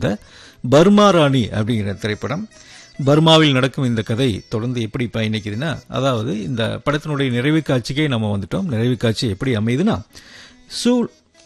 வந்த பர்மா ராணி அப்படிங்கிற திரைப்படம் பர்மாவில் நடக்கும் இந்த கதை தொடர்ந்து எப்படி பயணிக்குதுன்னா அதாவது இந்த படத்தினுடைய நிறைவு காட்சிக்கே நம்ம வந்துட்டோம் நிறைவு காட்சி எப்படி அமையுதுன்னா சூ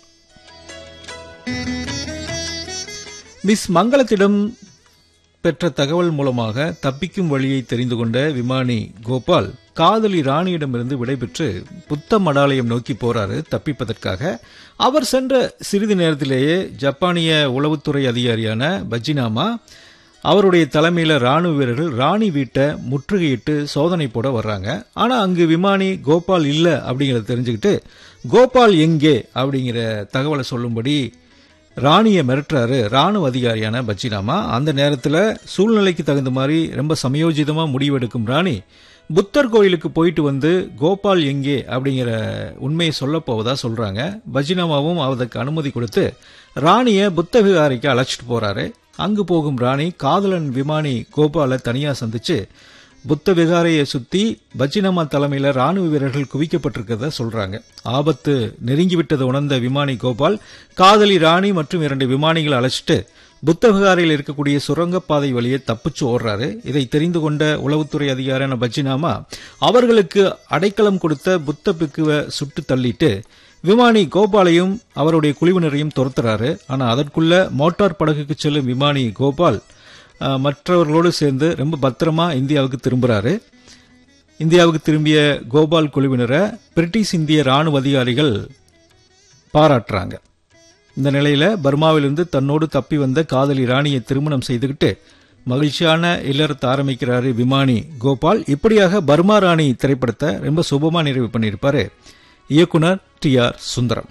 மிஸ் மங்களத்திடம் பெற்ற தகவல் மூலமாக தப்பிக்கும் வழியை தெரிந்து கொண்ட விமானி கோபால் காதலி ராணியிடமிருந்து விடைபெற்று புத்த மடாலயம் நோக்கி போறாரு தப்பிப்பதற்காக அவர் சென்ற சிறிது நேரத்திலேயே ஜப்பானிய உளவுத்துறை அதிகாரியான பஜினாமா அவருடைய தலைமையில ராணுவ வீரர்கள் ராணி வீட்டை முற்றுகையிட்டு சோதனை போட வர்றாங்க ஆனா அங்கு விமானி கோபால் இல்ல அப்படிங்கறத தெரிஞ்சுக்கிட்டு கோபால் எங்கே அப்படிங்கிற தகவலை சொல்லும்படி ராணியை மிரட்டுறாரு ராணுவ அதிகாரியான பச்சிராமா அந்த நேரத்தில் சூழ்நிலைக்கு தகுந்த மாதிரி ரொம்ப சமயோஜிதமா முடிவெடுக்கும் ராணி புத்தர் கோயிலுக்கு போயிட்டு வந்து கோபால் எங்கே அப்படிங்கிற உண்மையை சொல்ல போவதா சொல்றாங்க பஜினாமாவும் அதற்கு அனுமதி கொடுத்து ராணியை புத்த விகாரிக்கு அழைச்சிட்டு போறாரு அங்கு போகும் ராணி காதலன் விமானி கோபாலை தனியா சந்திச்சு புத்த விகாரையை சுத்தி பச்சினம்மா தலைமையில ராணுவ வீரர்கள் குவிக்கப்பட்டிருக்கிறத சொல்றாங்க ஆபத்து நெருங்கிவிட்டதை உணர்ந்த விமானி கோபால் காதலி ராணி மற்றும் இரண்டு விமானிகளை அழைச்சிட்டு புத்த விகாரையில் இருக்கக்கூடிய சுரங்கப்பாதை வழியே தப்பிச்சு ஓடுறாரு இதை தெரிந்து கொண்ட உளவுத்துறை அதிகாரியான பச்சினாமா அவர்களுக்கு அடைக்கலம் கொடுத்த புத்த பிக்குவை சுட்டு தள்ளிட்டு விமானி கோபாலையும் அவருடைய குழுவினரையும் துரத்துறாரு ஆனா அதற்குள்ள மோட்டார் படகுக்கு செல்லும் விமானி கோபால் அஹ், மற்றவர்களோடு சேர்ந்து ரொம்ப பத்திரமா இந்தியாவுக்கு திரும்புறாரு இந்தியாவுக்கு திரும்பிய கோபால் குழுவினரை பிரிட்டிஷ் இந்திய ராணுவ அதிகாரிகள் பாராட்டுறாங்க இந்த நிலையில பர்மாவிலிருந்து தன்னோடு தப்பி வந்த காதலி ராணியை திருமணம் செய்துகிட்டு மகிழ்ச்சியான இல்லறத்தை ஆரம்பிக்கிறாரு விமானி கோபால் இப்படியாக பர்மா ராணி திரைப்படத்தை ரொம்ப சுபமா நிறைவு பண்ணியிருப்பாரு இயக்குனர் டி ஆர் சுந்தரம்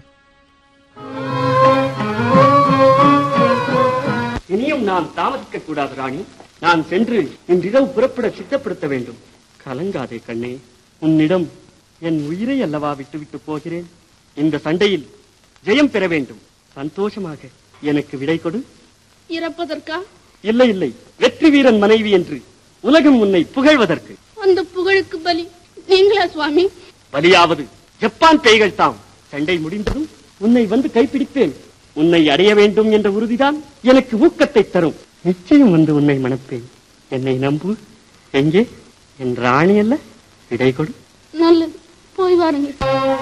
இனியும் நான் தாமதிக்க கூடாது ராணி நான் சென்று இன்றிரவு புறப்பட சித்தப்படுத்த வேண்டும் கலங்காதே கண்ணே உன்னிடம் என் உயிரை அல்லவா விட்டு விட்டு போகிறேன் இந்த சண்டையில் ஜெயம் பெற வேண்டும் சந்தோஷமாக எனக்கு விடை கொடு இறப்பதற்கா இல்லை இல்லை வெற்றி வீரன் மனைவி என்று உலகம் உன்னை புகழ்வதற்கு அந்த புகழுக்கு பலி நீங்களா சுவாமி பலியாவது ஜப்பான் கைகள் தாம் சண்டை முடிந்ததும் உன்னை வந்து கைப்பிடிப்பேன் உன்னை அடைய வேண்டும் என்ற உறுதிதான் எனக்கு ஊக்கத்தை தரும் நிச்சயம் வந்து உன்னை மணப்பேன் என்னை நம்பு எங்கே என் ராணி அல்ல விடை கொடு நல்லது போய் வாருங்கள்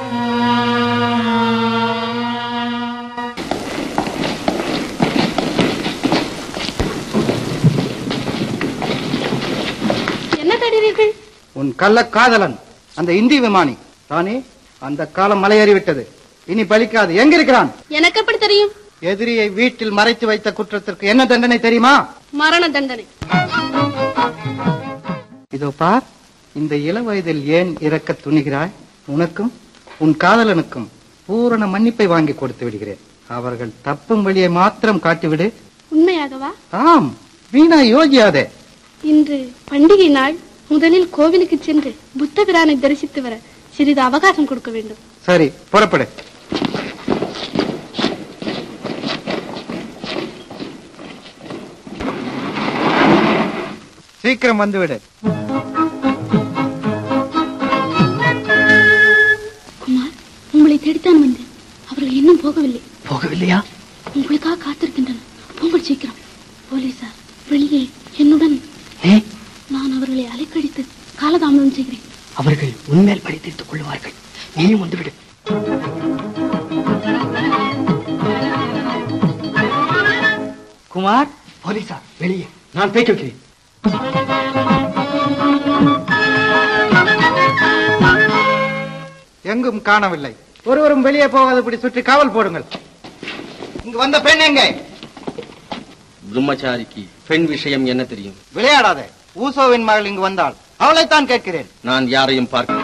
என்ன தேடுறீர்கள் உன் கள்ள காதலன் அந்த இந்தி விமானி தானே அந்த காலம் மலையேறிவிட்டது இனி பலிக்காது எங்க இருக்கிறான் எனக்கு எப்படி தெரியும் எதிரியை வீட்டில் மறைத்து வைத்த குற்றத்திற்கு என்ன தண்டனை தெரியுமா மரண தண்டனை இதோ பார் இந்த இள வயதில் ஏன் இறக்க துணிகிறாய் உனக்கும் உன் காதலனுக்கும் பூரண மன்னிப்பை வாங்கி கொடுத்து விடுகிறேன் அவர்கள் தப்பும் வழியை மாத்திரம் காட்டிவிடு உண்மையாகவா ஆம் வீணா யோகியாதே இன்று பண்டிகை நாள் முதலில் கோவிலுக்கு சென்று புத்த பிரானை தரிசித்து வர சிறிது அவகாசம் கொடுக்க வேண்டும் சரி புறப்படு சீக்கிரம் வந்துவிடு குமார் உங்களை தேடித்தான் வந்தேன் அவர்கள் இன்னும் போகவில்லை போகவில்லையா உங்களுக்காக காத்திருக்கின்றனர் போங்கள் சீக்கிரம் போலீசார் வெளியே என்னுடன் நான் அவர்களை அலைக்கழித்து காலதாமதம் செய்கிறேன் அவர்கள் உண்மையில் பழி தீர்த்துக் கொள்வார்கள் நீயும் வந்துவிடு குமார் போலீசார் வெளியே நான் பேச்சு வைக்கிறேன் எங்கும் காணவில்லை ஒருவரும் வெளியே போகாதபடி சுற்றி காவல் போடுங்கள் இங்கு வந்த பெண் எங்கே பிரம்மச்சாரிக்கு பெண் விஷயம் என்ன தெரியும் விளையாடாதே ஊசோவின் மகள் இங்கு வந்தாள் அவளைத்தான் கேட்கிறேன் நான் யாரையும் பார்க்க